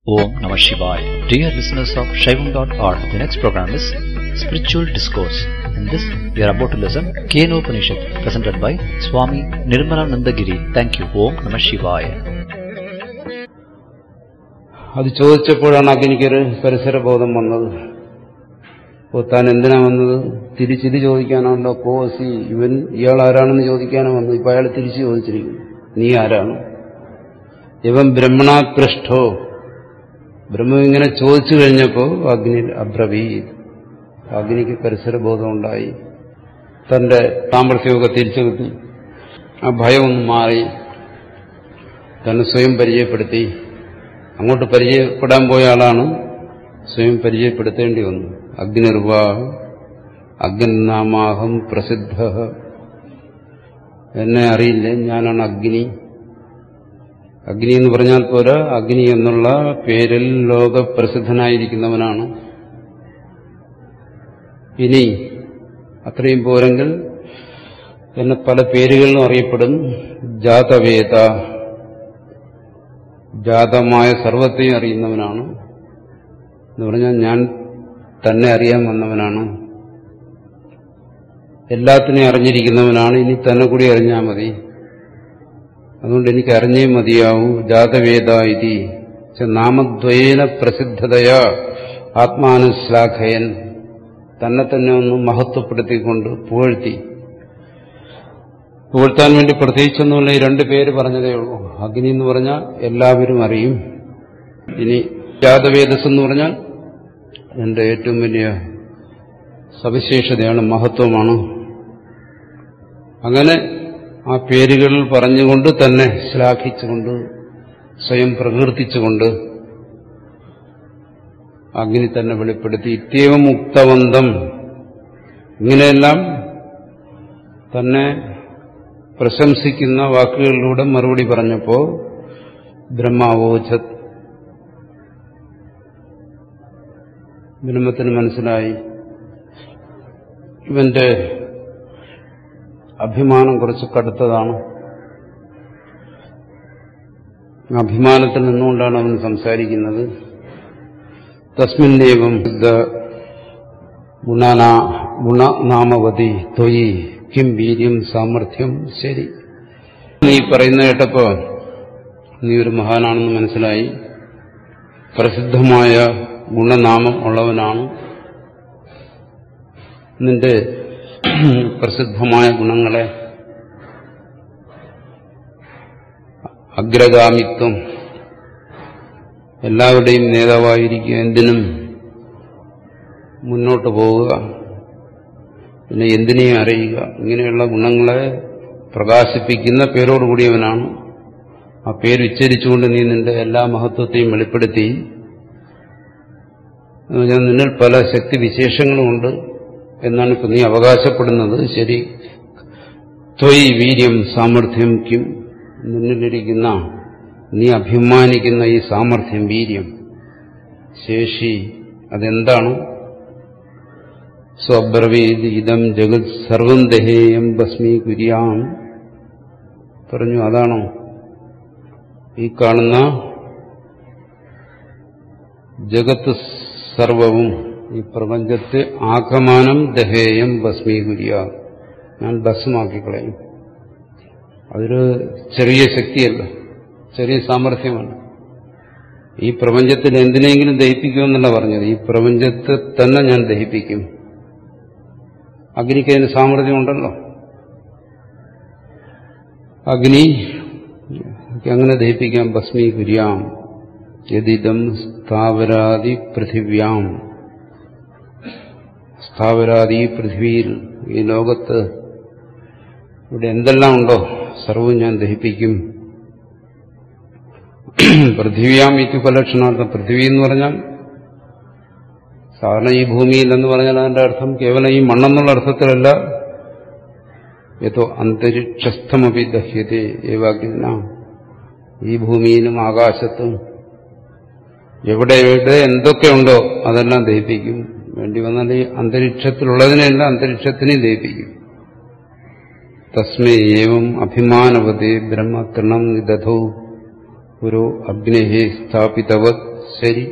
Om Namah Shivaya. Dear listeners of Shaivam.org, the next program is Spiritual Discourse. In this, we are about to listen Keno Upanishad, presented by Swami Nirmalanandagiri. Thank you. Om Namah Shivaya. അത് ചോദിച്ചപ്പോഴാണ് അഗ്നിക്കൊരു പരിസരബോധം വന്നത് അപ്പോൾ താൻ എന്തിനാ വന്നത് തിരിച്ചിത് ചോദിക്കാനാണല്ലോ കോസി ഇവൻ ഇയാൾ ആരാണെന്ന് ചോദിക്കാനോ വന്നത് ഇപ്പൊ അയാൾ തിരിച്ചു ചോദിച്ചിരിക്കുന്നു നീ ആരാണ് ഇവൻ ബ്രഹ്മണാത് പൃഷ്ഠോ ബ്രഹ്മം ഇങ്ങനെ ചോദിച്ചു കഴിഞ്ഞപ്പോൾ അഗ്നി അബ്രവീത് അഗ്നിക്ക് പരിസരബോധം ഉണ്ടായി തന്റെ താമർഥ്യമൊക്കെ തിരിച്ചു കിട്ടി ആ ഭയമൊന്നും മാറി തന്നെ സ്വയം പരിചയപ്പെടുത്തി അങ്ങോട്ട് പരിചയപ്പെടാൻ പോയ ആളാണ് സ്വയം പരിചയപ്പെടുത്തേണ്ടി വന്നു അഗ്നിർവാ അഗ്നാമാഹം പ്രസിദ്ധ എന്നെ അറിയില്ലേ ഞാനാണ് അഗ്നി അഗ്നി എന്ന് പറഞ്ഞാൽ പോരാ അഗ്നി എന്നുള്ള പേരിൽ ലോകപ്രസിദ്ധനായിരിക്കുന്നവനാണ് ഇനി അത്രയും പോരെങ്കിൽ എന്നെ പല പേരുകളിലും അറിയപ്പെടും ജാതവേദ ജാതമായ സർവത്തെയും അറിയുന്നവനാണ് എന്ന് പറഞ്ഞാൽ ഞാൻ തന്നെ അറിയാൻ വന്നവനാണ് എല്ലാത്തിനെയും അറിഞ്ഞിരിക്കുന്നവനാണ് ഇനി തന്നെ കൂടി അറിഞ്ഞാൽ മതി അതുകൊണ്ട് എനിക്ക് അറിഞ്ഞേ മതിയാവൂ ജാതവേദ ഇതി നാമദ്വയേന പ്രസിദ്ധതയാ ആത്മാനുശ്ലാഘയൻ തന്നെ തന്നെ ഒന്ന് മഹത്വപ്പെടുത്തിക്കൊണ്ട് പുകഴ്ത്തി പുകഴ്ത്താൻ വേണ്ടി പ്രത്യേകിച്ചൊന്നുമില്ല ഈ രണ്ട് പേര് പറഞ്ഞതേ ഉള്ളൂ അഗ്നി എന്ന് പറഞ്ഞാൽ എല്ലാവരും അറിയും ഇനി ജാതവേദസ് എന്ന് പറഞ്ഞാൽ എന്റെ ഏറ്റവും വലിയ സവിശേഷതയാണ് മഹത്വമാണ് അങ്ങനെ ആ പേരുകൾ പറഞ്ഞുകൊണ്ട് തന്നെ ശ്ലാഘിച്ചുകൊണ്ട് സ്വയം പ്രകീർത്തിച്ചുകൊണ്ട് അഗ്നി തന്നെ വെളിപ്പെടുത്തി ഇത്യവം മുക്തവന്തം ഇങ്ങനെയെല്ലാം തന്നെ പ്രശംസിക്കുന്ന വാക്കുകളിലൂടെ മറുപടി പറഞ്ഞപ്പോ ബ്രഹ്മാവോചത് ബ്രഹ്മത്തിന് മനസ്സിലായി ഇവന്റെ അഭിമാനം കുറച്ച് കടുത്തതാണ് അഭിമാനത്തിൽ നിന്നുകൊണ്ടാണ് അവൻ സംസാരിക്കുന്നത് തസ്മിന്നേവം ഗുണനാമവതി തൊയ് കിം വീര്യം സാമർഥ്യം ശരി നീ പറയുന്ന കേട്ടപ്പോ നീ ഒരു മഹാനാണെന്ന് മനസ്സിലായി പ്രസിദ്ധമായ ഗുണനാമം ഉള്ളവനാണ് നിന്റെ പ്രസിദ്ധമായ ഗുണങ്ങളെ അഗ്രഗാമിത്വം എല്ലാവരുടെയും നേതാവായിരിക്കുക എന്തിനും മുന്നോട്ട് പോവുക പിന്നെ എന്തിനേയും അറിയുക ഇങ്ങനെയുള്ള ഗുണങ്ങളെ പ്രകാശിപ്പിക്കുന്ന പേരോടുകൂടിയവനാണ് ആ പേര് ഉച്ചരിച്ചുകൊണ്ട് നീ നിന്റെ എല്ലാ മഹത്വത്തെയും വെളിപ്പെടുത്തി ഞാൻ നിന്നിൽ പല ശക്തി വിശേഷങ്ങളുമുണ്ട് എന്നാണ് ഇപ്പൊ നീ അവകാശപ്പെടുന്നത് ശരി ത്വയ് വീര്യം സാമർഥ്യം കിം നിന്നിലിരിക്കുന്ന നീ അഭിമാനിക്കുന്ന ഈ സാമർഥ്യം വീര്യം ശേഷി അതെന്താണ് സ്വബ്രവീത് ഇതം ജഗത് സർവം ദഹേയം ഭസ്മീ കുര്യാം പറഞ്ഞു അതാണോ ഈ കാണുന്ന ജഗത്ത് സർവവും ഈ പ്രപഞ്ചത്തെ ആകമാനം ദഹേയം ഭസ്മീകുര്യ ഞാൻ ഭസ്മാക്കിക്കളയും അതൊരു ചെറിയ ശക്തിയല്ല ചെറിയ സാമർഥ്യമല്ല ഈ പ്രപഞ്ചത്തിൽ എന്തിനെങ്കിലും ദഹിപ്പിക്കുമെന്നല്ല പറഞ്ഞത് ഈ പ്രപഞ്ചത്തെ തന്നെ ഞാൻ ദഹിപ്പിക്കും അഗ്നിക്ക് അതിന് സാമർഥ്യമുണ്ടല്ലോ അഗ്നി അങ്ങനെ ദഹിപ്പിക്കാം ഭസ്മീകുര്യാം യതിദം സ്ഥാവരാദി പൃഥിവ്യാം സ്ഥാവരാദി പൃഥ്വിയിൽ ഈ ലോകത്ത് ഇവിടെ എന്തെല്ലാം ഉണ്ടോ സർവവും ഞാൻ ദഹിപ്പിക്കും പൃഥിവ്യാം ഇത്യുപലക്ഷണാർത്ഥം പൃഥ്വി എന്ന് പറഞ്ഞാൽ സാധാരണ ഈ ഭൂമിയിൽ എന്ന് പറഞ്ഞാൽ അതിന്റെ അർത്ഥം കേവലം ഈ മണ്ണെന്നുള്ള അർത്ഥത്തിലല്ല യഥോ അന്തരിക്ഷസ്ഥമപി ദഹ്യത്തെ ഏവാഗ്ന ഈ ഭൂമിയിലും ആകാശത്തും എവിടെ എവിടെ എന്തൊക്കെയുണ്ടോ അതെല്ലാം ദഹിപ്പിക്കും വേണ്ടി വന്നാൽ ഈ അന്തരീക്ഷത്തിലുള്ളതിനെല്ലാം അന്തരീക്ഷത്തിനെയും ദഹിപ്പിക്കും തസ്മേ ഏവം അഭിമാനവതി ബ്രഹ്മ തൃണം ദധോ ഒരു അഗ്നേഹി സ്ഥാപിതവത് ശരി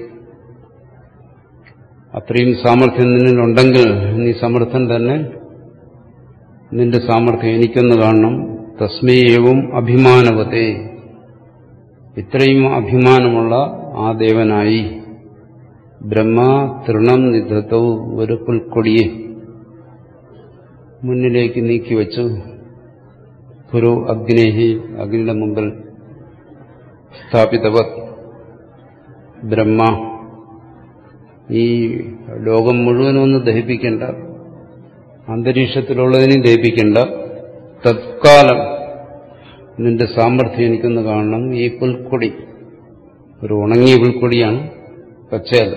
അത്രയും സാമർഥ്യം നിന്നിലുണ്ടെങ്കിൽ നീ സമർത്ഥൻ തന്നെ നിന്റെ സാമർഥ്യം എനിക്കൊന്ന് കാണണം തസ്മേയവും അഭിമാനവത്തെ ഇത്രയും അഭിമാനമുള്ള ആ ദേവനായി ബ്രഹ്മ തൃണം നിധത്തവും ഒരു പുൽക്കൊടിയെ മുന്നിലേക്ക് നീക്കിവെച്ചു പുരു അഗ്നേഹി അഗ്നിയുടെ മുമ്പിൽ സ്ഥാപിതവർ ബ്രഹ്മ ഈ ലോകം മുഴുവനും ഒന്ന് ദഹിപ്പിക്കേണ്ട അന്തരീക്ഷത്തിലുള്ളതിനെ ദഹിപ്പിക്കേണ്ട തത്കാലം നിന്റെ സാമർഥ്യം എനിക്കൊന്ന് കാണണം ഈ പുൽക്കൊടി ഒരു ഉണങ്ങിയ പുൽക്കൊടിയാണ് പച്ചയല്ല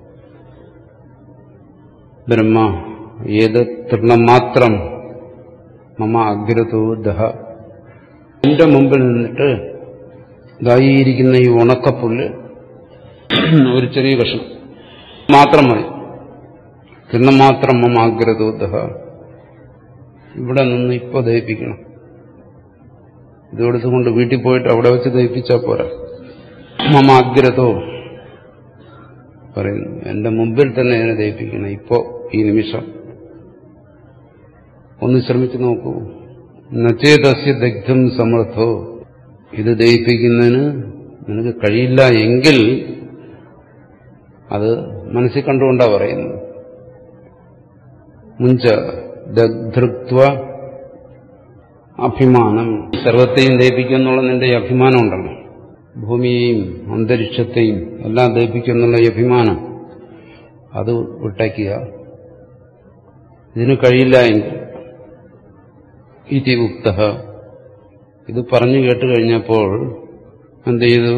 ബ്രഹ്മ ഏത് തൃണം മാത്രം മമ അഗ്രതോ ദഹ എന്റെ മുമ്പിൽ നിന്നിട്ട് ഇതായിരിക്കുന്ന ഈ ഉണക്കപ്പുല്ല് ഒരു ചെറിയ കഷ്ണം മാത്രം മതി തൃണം മാത്രം മമ അഗ്രതോ ദഹ ഇവിടെ നിന്ന് ഇപ്പൊ ദഹിപ്പിക്കണം ഇതെടുത്തുകൊണ്ട് വീട്ടിൽ പോയിട്ട് അവിടെ വെച്ച് ദഹിപ്പിച്ചാൽ പോരാ മമ അഗ്രതോ പറയുന്നു എന്റെ മുമ്പിൽ തന്നെ ഇതിനെ ദഹിപ്പിക്കണം ഇപ്പോ ഈ നിമിഷം ഒന്ന് ശ്രമിച്ചു നോക്കൂ നച്ചേതസ്യ ദഗ്ധം സമർത്ഥോ ഇത് ദഹിപ്പിക്കുന്നതിന് നിനക്ക് കഴിയില്ല എങ്കിൽ അത് മനസ്സിൽ കണ്ടുകൊണ്ടാ പറയുന്നത് മുഞ്ച ദഗ്ധൃത്വ അഭിമാനം സർവത്തെയും ദഹിപ്പിക്കുക എന്നുള്ള നിന്റെ ഈ അഭിമാനം ഉണ്ടല്ലോ ഭൂമിയെയും അന്തരീക്ഷത്തെയും എല്ലാം ദഹിപ്പിക്കുക എന്നുള്ള ഈ അഭിമാനം അത് വിട്ടയ്ക്കുക ഇതിന് കഴിയില്ല എങ്കിൽ ഇതി ഉക്ത ഇത് പറഞ്ഞു കേട്ട് കഴിഞ്ഞപ്പോൾ എന്ത് ചെയ്തു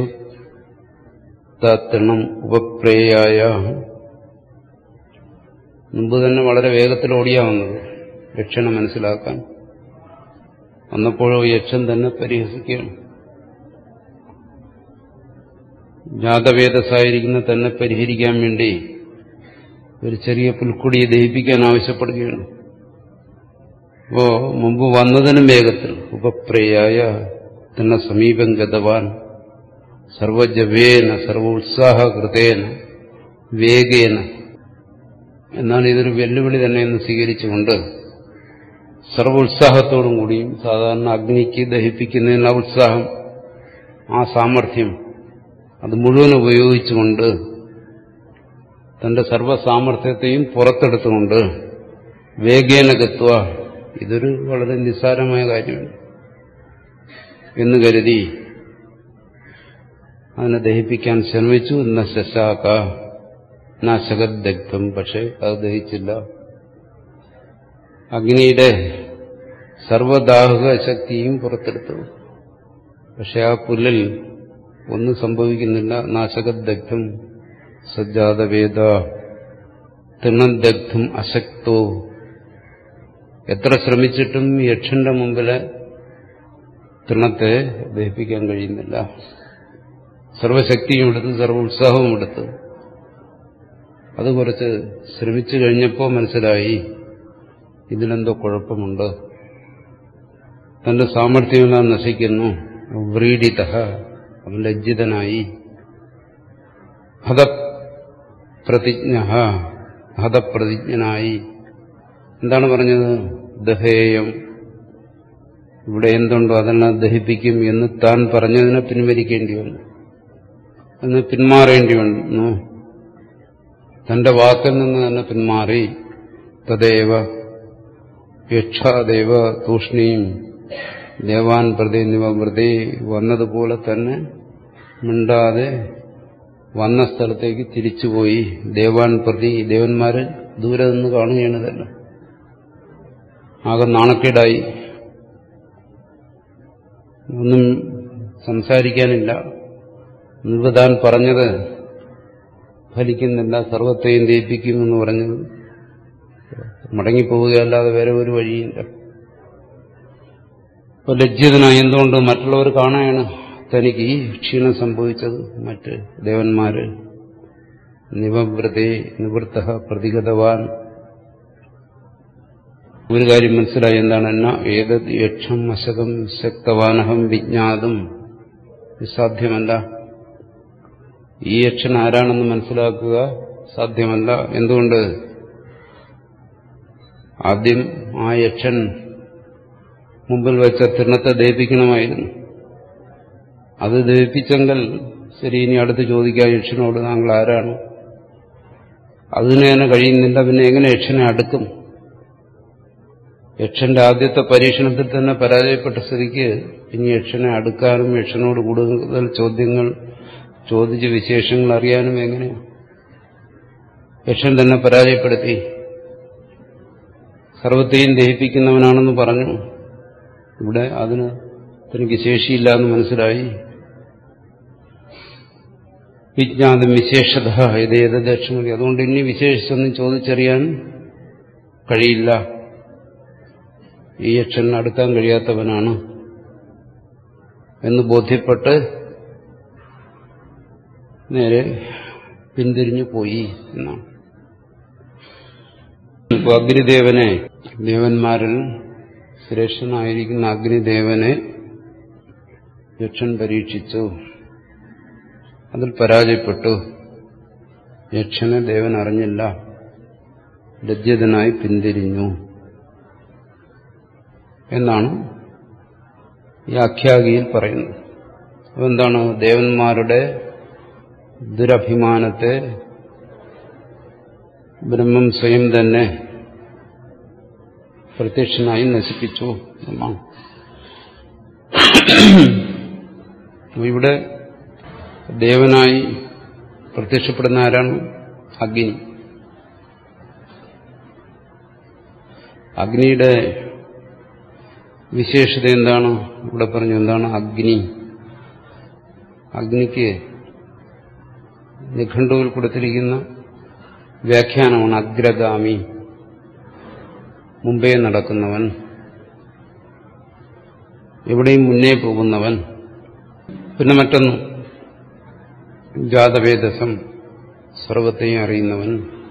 തണം ഉപപ്രേയായ മുമ്പ് തന്നെ വളരെ വേഗത്തിൽ ഓടിയാ വന്നത് യക്ഷനെ മനസ്സിലാക്കാൻ വന്നപ്പോഴോ യക്ഷൻ തന്നെ പരിഹസിക്കുകയാണ് ജാതവേദസായിരിക്കുന്ന തന്നെ പരിഹരിക്കാൻ വേണ്ടി ഒരു ചെറിയ പുൽക്കുടിയെ ദഹിപ്പിക്കാൻ ആവശ്യപ്പെടുകയാണ് അപ്പോ മുമ്പ് വന്നതിനും വേഗത്തിൽ ഉപപ്രയായ തന്നെ സമീപം ഗതവാൻ സർവജവേന സർവ ഉത്സാഹകൃതേന വേഗേന എന്നാണ് ഇതൊരു വെല്ലുവിളി തന്നെ എന്ന് സ്വീകരിച്ചുകൊണ്ട് സർവ ഉത്സാഹത്തോടും കൂടിയും സാധാരണ അഗ്നിക്ക് ദഹിപ്പിക്കുന്നതിനുള്ള ഉത്സാഹം ആ സാമർഥ്യം അത് മുഴുവൻ ഉപയോഗിച്ചുകൊണ്ട് തന്റെ സർവസാമർഥ്യത്തെയും പുറത്തെടുത്തുകൊണ്ട് വേഗേന ഗത്വ ഇതൊരു വളരെ നിസ്സാരമായ കാര്യമാണ് എന്ന് കരുതി അതിനെ ദഹിപ്പിക്കാൻ ശ്രമിച്ചു എന്ന ശശാക്ക നാശകദഗ്ധം പക്ഷെ അത് ദഹിച്ചില്ല അഗ്നിയുടെ സർവദാഹക ശക്തിയും പുറത്തെടുത്തു പക്ഷെ ആ പുല്ലിൽ ഒന്നും സംഭവിക്കുന്നില്ല നാശകദഗ്ധം സജ്ജാതവേദ തൃണദഗ്ധം അശക്തോ എത്ര ശ്രമിച്ചിട്ടും യക്ഷന്റെ മുമ്പില് തൃണത്തെ ദഹിപ്പിക്കാൻ കഴിയുന്നില്ല സർവശക്തിയും എടുത്ത് സർവ ഉത്സാഹവും എടുത്ത് അത് കുറച്ച് ശ്രമിച്ചു കഴിഞ്ഞപ്പോൾ മനസ്സിലായി ഇതിലെന്തോ കുഴപ്പമുണ്ട് തന്റെ സാമർഥ്യമെല്ലാം നശിക്കുന്നു വ്രീഡിത അവൻ ലജ്ജിതനായി ഹതപ്രതിജ്ഞ ഹതപ്രതിജ്ഞനായി എന്താണ് പറഞ്ഞത് ദഹേയം ഇവിടെ എന്തുണ്ടോ അതെല്ലാം ദഹിപ്പിക്കും എന്ന് താൻ പറഞ്ഞതിനെ പിൻവലിക്കേണ്ടി വന്നു എന്ന് പിന്മാറേണ്ടി വന്നു തന്റെ വാക്കിൽ നിന്ന് തന്നെ പിന്മാറി തദേവ യക്ഷാദേവ തൂഷ്ണിയും ദേവാൻ പ്രതി നിവൃതി വന്നതുപോലെ തന്നെ മിണ്ടാതെ വന്ന സ്ഥലത്തേക്ക് തിരിച്ചുപോയി ദേവാൻ പ്രതി ദേവന്മാര് ദൂരെ നിന്ന് കാണുകയാണ് തന്നെ ആകെ നാണക്കേടായി ഒന്നും സംസാരിക്കാനില്ല മുൻപ് താൻ പറഞ്ഞത് ഫലിക്കുന്നില്ല സർവത്തെയും ദയിപ്പിക്കുമെന്ന് പറഞ്ഞത് മടങ്ങിപ്പോവുകയല്ലാതെ വേറെ ഒരു വഴിയില്ല അപ്പോൾ ലജ്ജിതനായി എന്തുകൊണ്ട് മറ്റുള്ളവർ കാണുകയാണ് തനിക്ക് ഈ ക്ഷീണം സംഭവിച്ചത് മറ്റ് ദേവന്മാര് നിവവ്രതേ നിവൃത്ത പ്രതിഗതവാൻ ഒരു കാര്യം മനസ്സിലായി എന്താണ് എന്നാ ഏതത് യക്ഷം അശകം ശക്തവാനഹം വിജ്ഞാതും സാധ്യമല്ല ഈ യക്ഷൻ ആരാണെന്ന് മനസ്സിലാക്കുക സാധ്യമല്ല എന്തുകൊണ്ട് ആദ്യം ആ യക്ഷൻ മുമ്പിൽ വെച്ച തിണ്ണത്തെ ദഹിപ്പിക്കണമായിരുന്നു അത് ദഹിപ്പിച്ചെങ്കിൽ ശരി ഇനി അടുത്ത് ചോദിക്കുക യക്ഷനോട് താങ്കൾ ആരാണ് അതിന് തന്നെ കഴിയുന്നില്ല പിന്നെ എങ്ങനെ യക്ഷനെ അടുക്കും യക്ഷന്റെ ആദ്യത്തെ പരീക്ഷണത്തിൽ തന്നെ പരാജയപ്പെട്ട സ്ഥിതിക്ക് ഇനി യക്ഷനെ അടുക്കാനും യക്ഷനോട് കൂടുതൽ ചോദ്യങ്ങൾ ചോദിച്ച് വിശേഷങ്ങൾ അറിയാനും എങ്ങനെയാണ് യക്ഷൻ തന്നെ പരാജയപ്പെടുത്തി സർവത്തെയും ദഹിപ്പിക്കുന്നവനാണെന്ന് പറഞ്ഞു ഇവിടെ അതിന് തനിക്ക് ശേഷിയില്ല എന്ന് മനസ്സിലായി വിജ്ഞാതം വിശേഷത ഇതേത് ദക്ഷിണമതി അതുകൊണ്ട് ഇനി വിശേഷിച്ചൊന്നും ചോദിച്ചറിയാൻ കഴിയില്ല ഈ യക്ഷൻ അടുക്കാൻ കഴിയാത്തവനാണ് എന്ന് ബോധ്യപ്പെട്ട് നേരെ പിന്തിരിഞ്ഞു പോയി എന്നാണ് ഇപ്പൊ അഗ്നിദേവനെ ദേവന്മാരിൽ ശ്രേഷ്ഠനായിരിക്കുന്ന അഗ്നിദേവനെ യക്ഷൻ പരീക്ഷിച്ചു അതിൽ പരാജയപ്പെട്ടു യക്ഷനെ ദേവൻ അറിഞ്ഞില്ല ലജ്ജിതനായി പിന്തിരിഞ്ഞു എന്നാണ് ഈ ആഖ്യാഗിയിൽ പറയുന്നത് അതെന്താണ് ദേവന്മാരുടെ ദുരഭിമാനത്തെ ബ്രഹ്മം സ്വയം തന്നെ പ്രത്യക്ഷനായി നശിപ്പിച്ചു എന്നാണ് ഇവിടെ ദേവനായി പ്രത്യക്ഷപ്പെടുന്ന ആരാണ് അഗ്നി അഗ്നിയുടെ വിശേഷത എന്താണ് ഇവിടെ പറഞ്ഞു എന്താണ് അഗ്നി അഗ്നിക്ക് നിഘണ്ടുവിൽ കൊടുത്തിരിക്കുന്ന വ്യാഖ്യാനമാണ് അഗ്രഗാമി മുമ്പേ നടക്കുന്നവൻ എവിടെയും മുന്നേ പോകുന്നവൻ പിന്നെ മറ്റൊന്ന് ജാതവേദസം സർവത്തെയും അറിയുന്നവൻ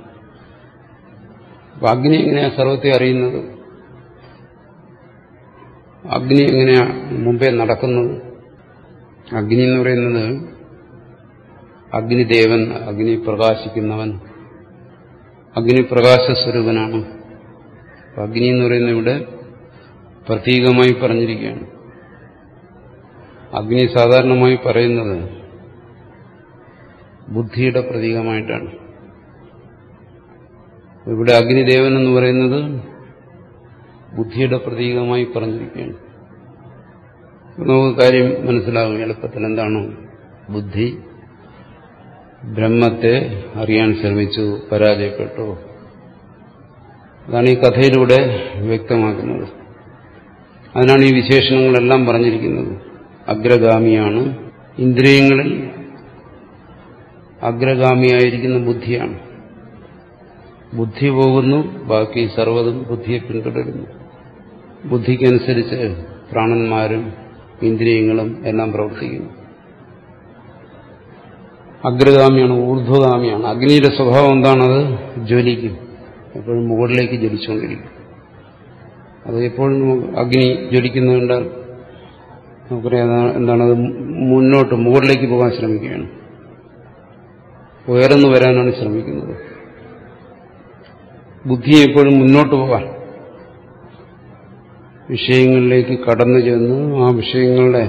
അപ്പൊ അഗ്നി എങ്ങനെയാ സർവത്തെ അറിയുന്നത് അഗ്നി എങ്ങനെയാ മുമ്പേ നടക്കുന്നത് അഗ്നി എന്ന് പറയുന്നത് അഗ്നിദേവൻ അഗ്നി പ്രകാശിക്കുന്നവൻ അഗ്നി പ്രകാശസ്വരൂപനാണ് അഗ്നി എന്ന് പറയുന്നത് ഇവിടെ പ്രതീകമായി പറഞ്ഞിരിക്കുകയാണ് അഗ്നി സാധാരണമായി പറയുന്നത് ബുദ്ധിയുടെ പ്രതീകമായിട്ടാണ് ഇവിടെ അഗ്നിദേവൻ എന്ന് പറയുന്നത് ബുദ്ധിയുടെ പ്രതീകമായി പറഞ്ഞിരിക്കുകയാണ് നമുക്ക് കാര്യം മനസ്സിലാകും എളുപ്പത്തിൽ എന്താണ് ബുദ്ധി ബ്രഹ്മത്തെ അറിയാൻ ശ്രമിച്ചു പരാജയപ്പെട്ടു അതാണ് ഈ കഥയിലൂടെ വ്യക്തമാക്കുന്നത് അതിനാണ് ഈ വിശേഷണങ്ങളെല്ലാം പറഞ്ഞിരിക്കുന്നത് അഗ്രഗാമിയാണ് ഇന്ദ്രിയങ്ങളിൽ അഗ്രഗാമിയായിരിക്കുന്ന ബുദ്ധിയാണ് ബുദ്ധി പോകുന്നു ബാക്കി സർവ്വതും ബുദ്ധിയെ പിന്തുടരുന്നു ബുദ്ധിക്കനുസരിച്ച് പ്രാണന്മാരും ഇന്ദ്രിയങ്ങളും എല്ലാം പ്രവർത്തിക്കുന്നു അഗ്രഗാമിയാണ് ഊർധ്വഗാമിയാണ് അഗ്നിയുടെ സ്വഭാവം എന്താണത് ജ്വലിക്കും എപ്പോഴും മുകളിലേക്ക് ജ്വലിച്ചുകൊണ്ടിരിക്കും അത് എപ്പോഴും അഗ്നി ജ്വലിക്കുന്നതുകൊണ്ട് നമുക്കറിയാം എന്താണത് മുന്നോട്ട് മുകളിലേക്ക് പോകാൻ ശ്രമിക്കുകയാണ് ഉയർന്നു വരാനാണ് ശ്രമിക്കുന്നത് ബുദ്ധിയെ എപ്പോഴും മുന്നോട്ട് പോകാൻ വിഷയങ്ങളിലേക്ക് കടന്നു ചെന്ന് ആ വിഷയങ്ങളുടെ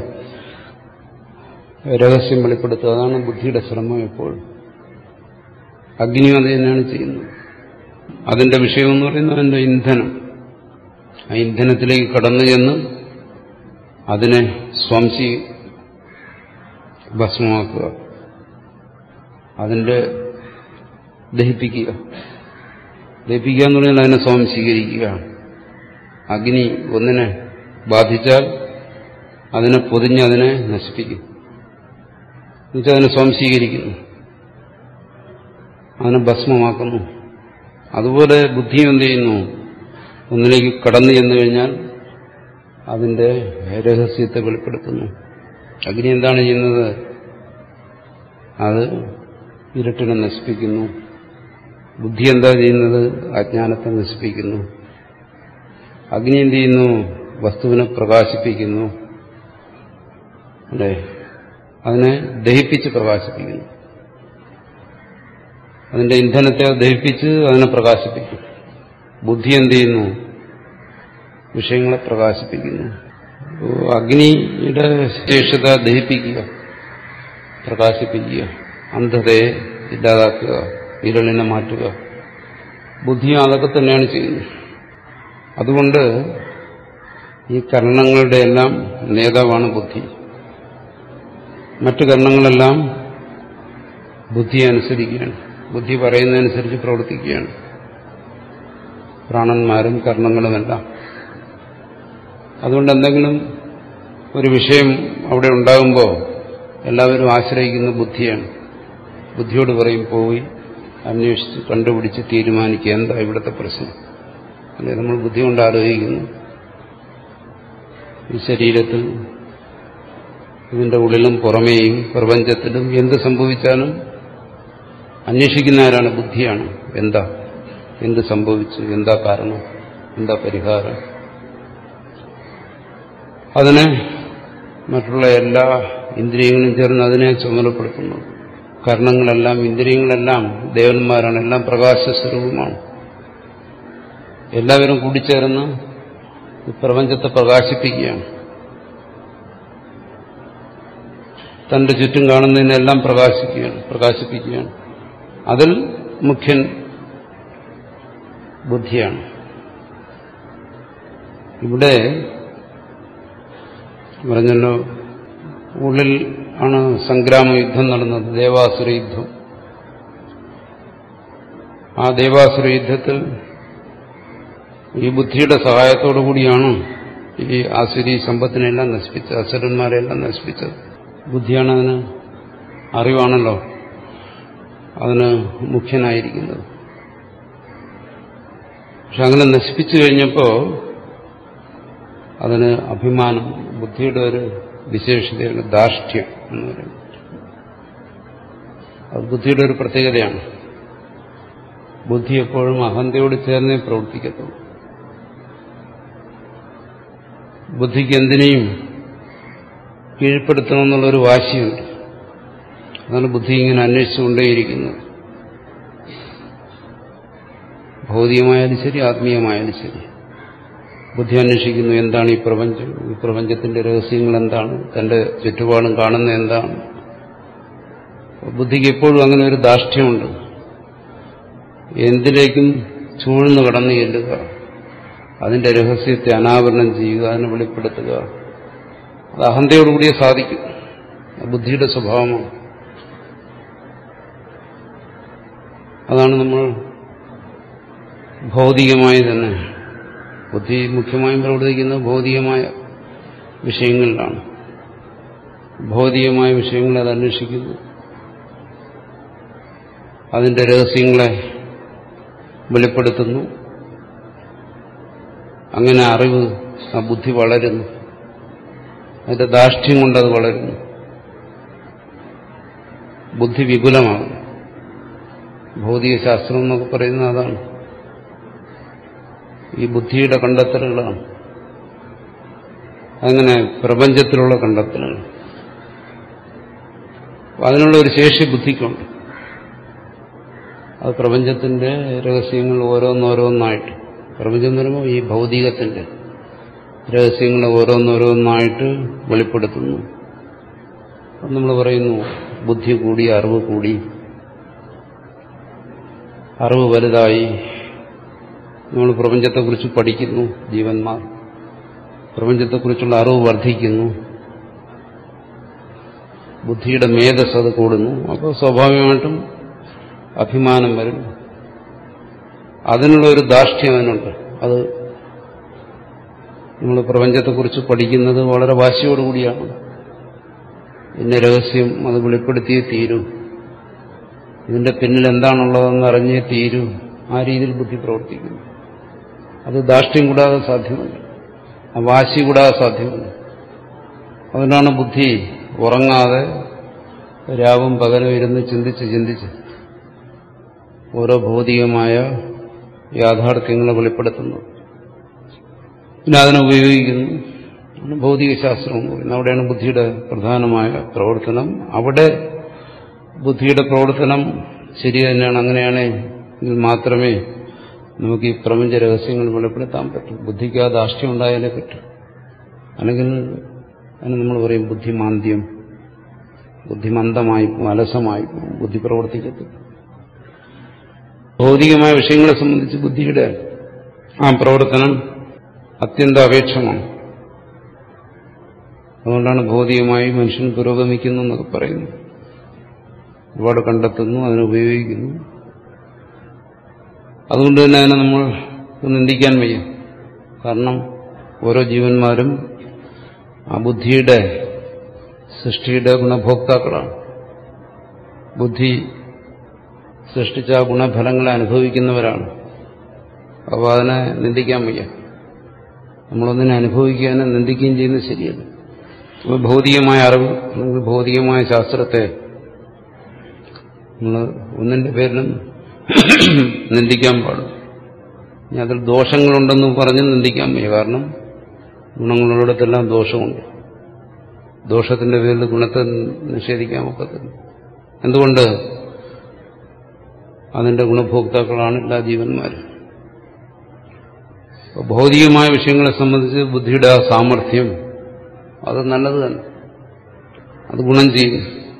രഹസ്യം വെളിപ്പെടുത്തുക അതാണ് ബുദ്ധിയുടെ ശ്രമം എപ്പോഴും അഗ്നിയും അത് തന്നെയാണ് ചെയ്യുന്നത് അതിന്റെ വിഷയം എന്ന് പറയുന്നത് അതിന്റെ ഇന്ധനം ആ ഇന്ധനത്തിലേക്ക് കടന്നു ചെന്ന് അതിനെ സ്വംശി ഭസ്മമാക്കുക അതിന്റെ ദഹിപ്പിക്കുക ദഹിപ്പിക്കുക എന്ന് പറഞ്ഞാൽ അതിനെ സ്വാംശീകരിക്കുക അഗ്നി ഒന്നിനെ ബാധിച്ചാൽ അതിനെ പൊതിഞ്ഞ് അതിനെ നശിപ്പിക്കും എന്നുവെച്ചാൽ അതിനെ സ്വാംശീകരിക്കുന്നു അതിനെ ഭസ്മമാക്കുന്നു അതുപോലെ ബുദ്ധിയും എന്ത് ചെയ്യുന്നു ഒന്നിലേക്ക് കടന്നു ചെന്നു കഴിഞ്ഞാൽ അതിന്റെ രഹസ്യത്തെ വെളിപ്പെടുത്തുന്നു അഗ്നി എന്താണ് ചെയ്യുന്നത് അത് ഇരുട്ടിനെ നശിപ്പിക്കുന്നു ബുദ്ധി എന്താ ചെയ്യുന്നത് അജ്ഞാനത്തെ നശിപ്പിക്കുന്നു അഗ്നി എന്ത് ചെയ്യുന്നു വസ്തുവിനെ പ്രകാശിപ്പിക്കുന്നു അല്ലേ അതിനെ ദഹിപ്പിച്ച് പ്രകാശിപ്പിക്കുന്നു അതിന്റെ ഇന്ധനത്തെ ദഹിപ്പിച്ച് അതിനെ പ്രകാശിപ്പിക്കും ബുദ്ധി എന്ത് ചെയ്യുന്നു വിഷയങ്ങളെ പ്രകാശിപ്പിക്കുന്നു അഗ്നിയുടെ ശേഷത ദഹിപ്പിക്കുക പ്രകാശിപ്പിക്കുക അന്ധതയെ ഇല്ലാതാക്കുക ഇരളിനെ മാറ്റുക ബുദ്ധിയും അതൊക്കെ തന്നെയാണ് ചെയ്യുന്നത് അതുകൊണ്ട് ഈ കർണങ്ങളുടെ എല്ലാം നേതാവാണ് ബുദ്ധി മറ്റു കർണങ്ങളെല്ലാം ബുദ്ധിയെ അനുസരിക്കുകയാണ് ബുദ്ധി പറയുന്നതനുസരിച്ച് പ്രവർത്തിക്കുകയാണ് പ്രാണന്മാരും കർണങ്ങളുമെല്ലാം അതുകൊണ്ട് എന്തെങ്കിലും ഒരു വിഷയം അവിടെ ഉണ്ടാകുമ്പോൾ എല്ലാവരും ആശ്രയിക്കുന്ന ബുദ്ധിയാണ് ബുദ്ധിയോട് പറയും പോയി അന്വേഷിച്ച് കണ്ടുപിടിച്ച് തീരുമാനിക്കുക എന്താ ഇവിടുത്തെ പ്രശ്നം അല്ലെ നമ്മൾ ബുദ്ധി കൊണ്ട് ആലോചിക്കുന്നു ഈ ശരീരത്തിൽ ഇതിന്റെ ഉള്ളിലും പുറമേയും പ്രപഞ്ചത്തിലും എന്ത് സംഭവിച്ചാലും അന്വേഷിക്കുന്ന ആരാണ് ബുദ്ധിയാണ് എന്താ എന്ത് സംഭവിച്ചു എന്താ കാരണം എന്താ പരിഹാരം അതിനെ മറ്റുള്ള എല്ലാ ഇന്ദ്രിയങ്ങളും ചേർന്ന് അതിനെ ചുമതലപ്പെടുത്തുന്നു കർണങ്ങളെല്ലാം ഇന്ദ്രിയങ്ങളെല്ലാം ദേവന്മാരാണ് എല്ലാം പ്രകാശ സ്വരൂപമാണ് എല്ലാവരും കൂടിച്ചേർന്ന് ഈ പ്രപഞ്ചത്തെ പ്രകാശിപ്പിക്കുകയാണ് തന്റെ ചുറ്റും കാണുന്നതിനെല്ലാം പ്രകാശിക്കുകയാണ് പ്രകാശിപ്പിക്കുകയാണ് അതിൽ മുഖ്യൻ ബുദ്ധിയാണ് ഇവിടെ പറഞ്ഞല്ലോ ഉള്ളിൽ ആണ് സംഗ്രാമ യുദ്ധം നടന്നത് ദേവാസുര യുദ്ധം ആ ദേവാസുര യുദ്ധത്തിൽ ഈ ബുദ്ധിയുടെ സഹായത്തോടു കൂടിയാണ് ഈ ആസുരി സമ്പത്തിനെല്ലാം നശിപ്പിച്ചത് അസുരന്മാരെല്ലാം നശിപ്പിച്ചത് ബുദ്ധിയാണ് അതിന് അറിവാണല്ലോ അതിന് മുഖ്യനായിരിക്കുന്നത് പക്ഷെ അങ്ങനെ നശിപ്പിച്ചു കഴിഞ്ഞപ്പോൾ അതിന് അഭിമാനം ബുദ്ധിയുടെ ഒരു വിശേഷതയാണ് ധാർഷ്ട്യം എന്ന് പറയുന്നത് അത് ബുദ്ധിയുടെ ഒരു പ്രത്യേകതയാണ് ബുദ്ധി എപ്പോഴും അഹന്തയോട് ചേർന്നേ പ്രവർത്തിക്കത്തുള്ളൂ ബുദ്ധിക്ക് എന്തിനേയും കീഴ്പ്പെടുത്തണമെന്നുള്ളൊരു വാശിയുണ്ട് അതാണ് ബുദ്ധി ഇങ്ങനെ അന്വേഷിച്ചുകൊണ്ടേയിരിക്കുന്നത് ഭൗതികമായാലും ശരി ആത്മീയമായാലും ശരി ബുദ്ധി അന്വേഷിക്കുന്നു എന്താണ് ഈ പ്രപഞ്ചം ഈ പ്രപഞ്ചത്തിന്റെ രഹസ്യങ്ങൾ എന്താണ് തന്റെ ചുറ്റുപാടും കാണുന്ന എന്താണ് ബുദ്ധിക്ക് എപ്പോഴും അങ്ങനെ ഒരു ധാർഷ്ട്യമുണ്ട് എന്തിലേക്കും ചൂഴ്ന്നു കടന്നു ചെല്ലുക അതിന്റെ രഹസ്യത്തെ അനാവരണം ചെയ്യുക അതിനെ വെളിപ്പെടുത്തുക അത് അഹന്തയോടുകൂടിയേ സാധിക്കും ബുദ്ധിയുടെ സ്വഭാവമാണ് അതാണ് നമ്മൾ ഭൗതികമായി തന്നെ ബുദ്ധി മുഖ്യമായും പ്രവർത്തിക്കുന്നത് ഭൗതികമായ വിഷയങ്ങളിലാണ് ഭൗതികമായ വിഷയങ്ങളെ അത് അന്വേഷിക്കുന്നു അതിന്റെ രഹസ്യങ്ങളെ വെളിപ്പെടുത്തുന്നു അങ്ങനെ അറിവ് ആ ബുദ്ധി വളരുന്നു അതിന്റെ ധാർഷ്ട്യം കൊണ്ടത് വളരുന്നു ബുദ്ധി വിപുലമാകുന്നു ഭൗതിക ശാസ്ത്രം എന്നൊക്കെ പറയുന്നത് അതാണ് ഈ ബുദ്ധിയുടെ കണ്ടെത്തലുകളാണ് അങ്ങനെ പ്രപഞ്ചത്തിലുള്ള കണ്ടെത്തലുകൾ അതിനുള്ള ഒരു ശേഷി ബുദ്ധിക്കുണ്ട് അത് പ്രപഞ്ചത്തിന്റെ രഹസ്യങ്ങൾ ഓരോന്നോരോന്നായിട്ട് പ്രപഞ്ചം എന്ന് പറയുമ്പോൾ ഈ ഭൗതികത്തിന്റെ രഹസ്യങ്ങൾ ഓരോന്നോരോന്നായിട്ട് വെളിപ്പെടുത്തുന്നു നമ്മൾ പറയുന്നു ബുദ്ധി കൂടി അറിവ് കൂടി അറിവ് വലുതായി നമ്മൾ പ്രപഞ്ചത്തെക്കുറിച്ച് പഠിക്കുന്നു ജീവന്മാർ പ്രപഞ്ചത്തെക്കുറിച്ചുള്ള അറിവ് വർദ്ധിക്കുന്നു ബുദ്ധിയുടെ മേധസ് അത് കൂടുന്നു അപ്പോൾ സ്വാഭാവികമായിട്ടും അഭിമാനം വരും അതിനുള്ള ഒരു ധാർഷ്ട്യം അതിനുണ്ട് അത് നമ്മൾ പ്രപഞ്ചത്തെക്കുറിച്ച് പഠിക്കുന്നത് വളരെ വാശിയോടുകൂടിയാണ് പിന്നെ രഹസ്യം അത് വെളിപ്പെടുത്തിയേ തീരൂ ഇതിന്റെ പിന്നിൽ എന്താണുള്ളതെന്ന് അറിഞ്ഞേ തീരൂ ആ രീതിയിൽ ബുദ്ധി പ്രവർത്തിക്കുന്നു അത് ധാർഷ്ട്യം കൂടാതെ സാധ്യമല്ല ആ വാശി കൂടാതെ സാധ്യമല്ല അതുകൊണ്ടാണ് ബുദ്ധി ഉറങ്ങാതെ രാവും പകലും ഇരുന്ന് ചിന്തിച്ച് ചിന്തിച്ച് ഓരോ ഭൗതികമായ യാഥാർത്ഥ്യങ്ങളെ വെളിപ്പെടുത്തുന്നു പിന്നെ അതിനെ ഉപയോഗിക്കുന്നു ഭൗതിക ശാസ്ത്രം എന്ന് പറയുന്നത് അവിടെയാണ് ബുദ്ധിയുടെ പ്രധാനമായ പ്രവർത്തനം അവിടെ ബുദ്ധിയുടെ പ്രവർത്തനം ശരി തന്നെയാണ് അങ്ങനെയാണെങ്കിൽ മാത്രമേ നമുക്ക് ഈ പ്രപഞ്ച രഹസ്യങ്ങൾ വെളിപ്പെടുത്താൻ പറ്റും ബുദ്ധിക്ക് ആ ധാർഷ്ട്യം ഉണ്ടായാലേ പറ്റും അല്ലെങ്കിൽ അതിന് നമ്മൾ പറയും ബുദ്ധിമാന്ദ്യം ബുദ്ധിമന്ദമായി പോകും, അലസമായി പോകും, ബുദ്ധി പ്രവർത്തിക്കത്തില്ല ഭൗതികമായ വിഷയങ്ങളെ സംബന്ധിച്ച് ബുദ്ധിയുടെ ആ പ്രവർത്തനം അത്യന്താപേക്ഷമാണ് അതുകൊണ്ടാണ് ഭൗതികമായി മനുഷ്യൻ പുരോഗമിക്കുന്നു എന്നൊക്കെ പറയുന്നു ഒരുപാട് കണ്ടെത്തുന്നു അതിനെ ഉപയോഗിക്കുന്നു അതുകൊണ്ട് തന്നെ അതിനെ നമ്മൾ നിന്ദിക്കാൻ വയ്യ കാരണം ഓരോ ജീവന്മാരും ആ ബുദ്ധിയുടെ സൃഷ്ടിയുടെ ഗുണഭോക്താക്കളാണ് ബുദ്ധി സൃഷ്ടിച്ച ആ ഗുണഫലങ്ങളെ അനുഭവിക്കുന്നവരാണ് അപ്പോൾ അതിനെ നിന്ദിക്കാൻ വയ്യ നമ്മളൊന്നിനെ അനുഭവിക്കാനും നിന്ദിക്കുകയും ചെയ്യുന്നത് ശരിയല്ല അപ്പോൾ ഭൗതികമായ അറിവ് അല്ലെങ്കിൽ ഭൗതികമായ ശാസ്ത്രത്തെ നമ്മൾ ഒന്നിന്റെ പേരിലും നിന്ദിക്കാൻ പാടും ഇനി അതിൽ ദോഷങ്ങളുണ്ടെന്ന് പറഞ്ഞ് നിന്ദിക്കാൻ വയ്യ കാരണം ഗുണങ്ങളുള്ളിടത്തെല്ലാം ദോഷമുണ്ട് ദോഷത്തിന്റെ പേരിൽ ഗുണത്തെ നിഷേധിക്കാൻ ഒക്കത്തില്ല എന്തുകൊണ്ട് അതിന്റെ ഗുണഭോക്താക്കളാണ് എല്ലാ ജീവന്മാരും അപ്പോൾ ഭൗതികമായ വിഷയങ്ങളെ സംബന്ധിച്ച് ബുദ്ധിയുടെ ആ സാമർഥ്യം അത് നല്ലത് തന്നെ അത് ഗുണം ചെയ്യും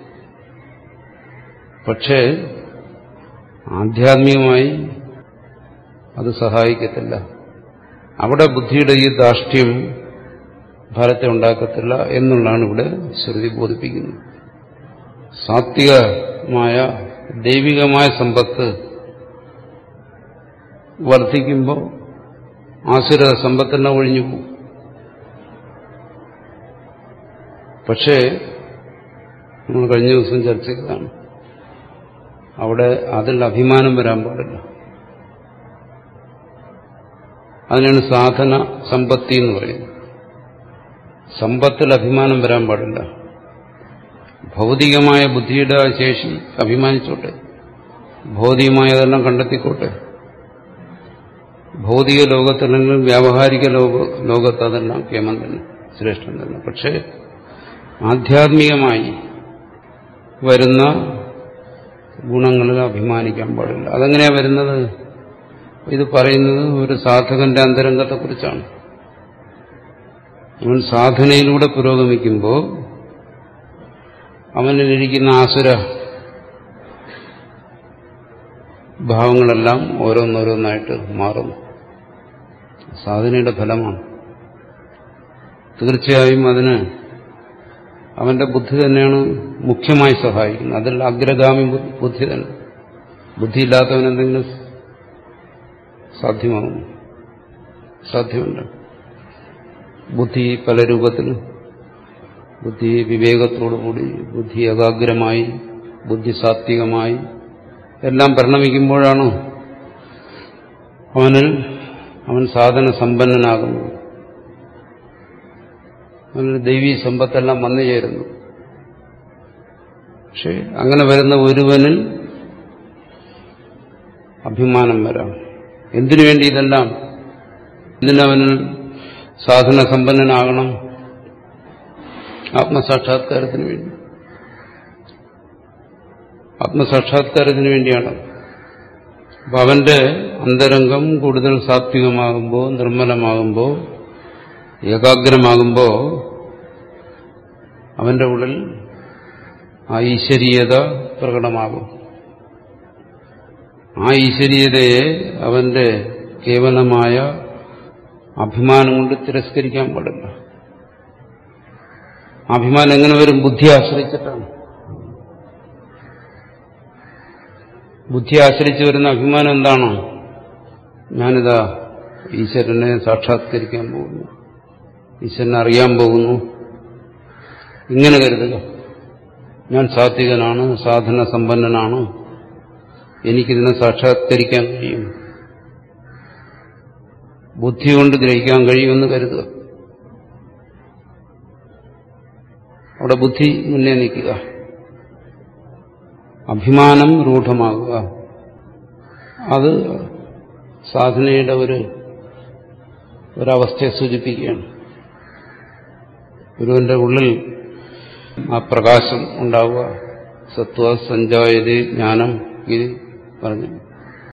പക്ഷേ ആധ്യാത്മികമായി അത് സഹായിക്കത്തില്ല അവിടെ ബുദ്ധിയുടെ ഈ ധാർഷ്ട്യം ഫലത്തെ ഉണ്ടാക്കത്തില്ല എന്നുള്ളതാണ് ഇവിടെ ശ്രുതി ബോധിപ്പിക്കുന്നത് സാത്വികമായ ദൈവികമായ സമ്പത്ത് വർദ്ധിക്കുമ്പോൾ ആസുര സമ്പത്തെല്ലാം ഒഴിഞ്ഞു പോകും പക്ഷേ നമ്മൾ കഴിഞ്ഞ ദിവസം ചർച്ച ചെയ്തതാണ് അവിടെ അതിൽ അഭിമാനം വരാൻ പാടില്ല അതിനാണ് സാധന സമ്പത്തി എന്ന് പറയുന്നത് സമ്പത്തിൽ അഭിമാനം വരാൻ പാടില്ല ഭൗതികമായ ബുദ്ധിയുടെ ആ ശേഷി അഭിമാനിച്ചോട്ടെ ഭൗതികമായതെല്ലാം കണ്ടെത്തിക്കോട്ടെ ഭൗതിക ലോകത്തല്ലെങ്കിൽ വ്യാവഹാരിക ലോക ലോകത്ത് അതെല്ലാം കേമം തന്നെ ശ്രേഷ്ഠം തന്നെ പക്ഷേ ആധ്യാത്മികമായി വരുന്ന ഗുണങ്ങളിൽ അഭിമാനിക്കാൻ പാടില്ല അതെങ്ങനെയാ വരുന്നത് ഇത് പറയുന്നത് ഒരു സാധകന്റെ അന്തരംഗത്തെക്കുറിച്ചാണ് അവൻ സാധനയിലൂടെ പുരോഗമിക്കുമ്പോൾ അവനിലിരിക്കുന്ന ആസുര ഭാവങ്ങളെല്ലാം ഓരോന്നോരോന്നായിട്ട് മാറുന്നു സാധനയുടെ ഫലമാണ് തീർച്ചയായും അതിന് അവന്റെ ബുദ്ധി തന്നെയാണ് മുഖ്യമായി സഹായിക്കുന്നത് അതിൽ അഗ്രഗാമി ബുദ്ധി തന്നെ ബുദ്ധിയില്ലാത്തവൻ എന്തെങ്കിലും സാധ്യമാകും സാധ്യമല്ല ബുദ്ധി പല രൂപത്തിലും ബുദ്ധി വിവേകത്തോടുകൂടി ബുദ്ധി ഏകാഗ്രമായി ബുദ്ധി സാത്വികമായി എല്ലാം പരിണമിക്കുമ്പോഴാണ് അവനിൽ അവൻ സാധന സമ്പന്നനാകുന്നത് അവനൊരു ദൈവീ സമ്പത്തെല്ലാം വന്നു ചേരുന്നു പക്ഷെ അങ്ങനെ വരുന്ന ഒരുവനിൽ അഭിമാനം വരാം എന്തിനു വേണ്ടി ഇതെല്ലാം എന്തിനവനിൽ സാധന സമ്പന്നനാകണം ആത്മസാക്ഷാത്കാരത്തിന് വേണ്ടി ആത്മസാക്ഷാത്കാരത്തിന് വേണ്ടിയാണ് അപ്പൊ അവന്റെ അന്തരംഗം കൂടുതൽ സാത്വികമാകുമ്പോൾ നിർമ്മലമാകുമ്പോൾ ഏകാഗ്രമാകുമ്പോൾ അവന്റെ ഉള്ളിൽ ആ ഈശ്വരീയത പ്രകടമാകും ആ ഈശ്വരീയതയെ അവന്റെ കേവലമായ അഭിമാനം കൊണ്ട് തിരസ്കരിക്കാൻ പാടില്ല അഭിമാനം എങ്ങനെ വരും ബുദ്ധി ആശ്രയിച്ചിട്ടാണ് ബുദ്ധി ആശ്രയിച്ച് വരുന്ന അഭിമാനം എന്താണോ ഞാനിതാ ഈശ്വരനെ സാക്ഷാത്കരിക്കാൻ പോകുന്നു ഈശ്വരനെ അറിയാൻ പോകുന്നു ഇങ്ങനെ കരുതുക ഞാൻ സാത്വികനാണ് സാധന സമ്പന്നനാണ് എനിക്കിതിനെ സാക്ഷാത്കരിക്കാൻ കഴിയും ബുദ്ധി കൊണ്ട് ഗ്രഹിക്കാൻ കഴിയുമെന്ന് കരുതുക അവിടെ ബുദ്ധി മുന്നേ നിൽക്കുക അഭിമാനം രൂഢമാകുക അത് സാധനയുടെ ഒരു ഒരവസ്ഥയെ സൂചിപ്പിക്കുകയാണ് ഗുരുവിന്റെ ഉള്ളിൽ ആ പ്രകാശം ഉണ്ടാവുക സത്വ സഞ്ചായതി ജ്ഞാനം ഗിരി പറഞ്ഞു